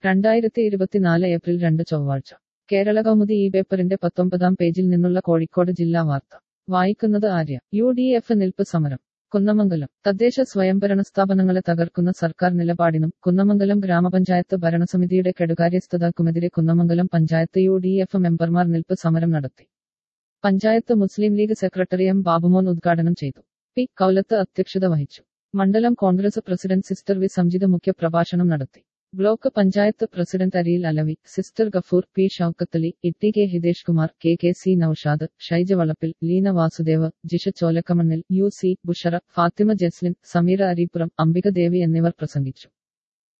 രണ്ടായിരത്തി ഇരുപത്തിനാല് ഏപ്രിൽ രണ്ട് ചൊവ്വാഴ്ച കേരള കൗമുദി ഈ പേപ്പറിന്റെ പത്തൊമ്പതാം പേജിൽ നിന്നുള്ള കോഴിക്കോട് ജില്ലാ വാർത്ത വായിക്കുന്നത് ആര്യ യു ഡി എഫ് നിൽപ്പ് സമരം കുന്നമംഗലം തദ്ദേശ സ്വയംഭരണ സ്ഥാപനങ്ങളെ തകർക്കുന്ന സർക്കാർ നിലപാടിനും കുന്നമംഗലം ഗ്രാമപഞ്ചായത്ത് ഭരണസമിതിയുടെ കെടുകാര്യസ്ഥതക്കുമെതിരെ Kunnamangalam panchayat U D F മെമ്പർമാർ നിൽപ്പ് സമരം നടത്തി പഞ്ചായത്ത് മുസ്ലിം ലീഗ് സെക്രട്ടറി എം ബാബുമോൻ ഉദ്ഘാടനം ചെയ്തു പി കൗലത്ത് അധ്യക്ഷത വഹിച്ചു മണ്ഡലം Congress president sister V Samjitha മുഖ്യ പ്രഭാഷണം നടത്തി block panchayat president Ariyil Alavi sister Gafoor P Shoukathali Itty K Hitesh Kumar K K C Noushad Shaija Valappil Leena Vasudev Jisha Cholakkamannil U C Bushara Fathima Jaslin Sameera Areepuram Ambika Devi എന്നിവർ പ്രസംഗിച്ചു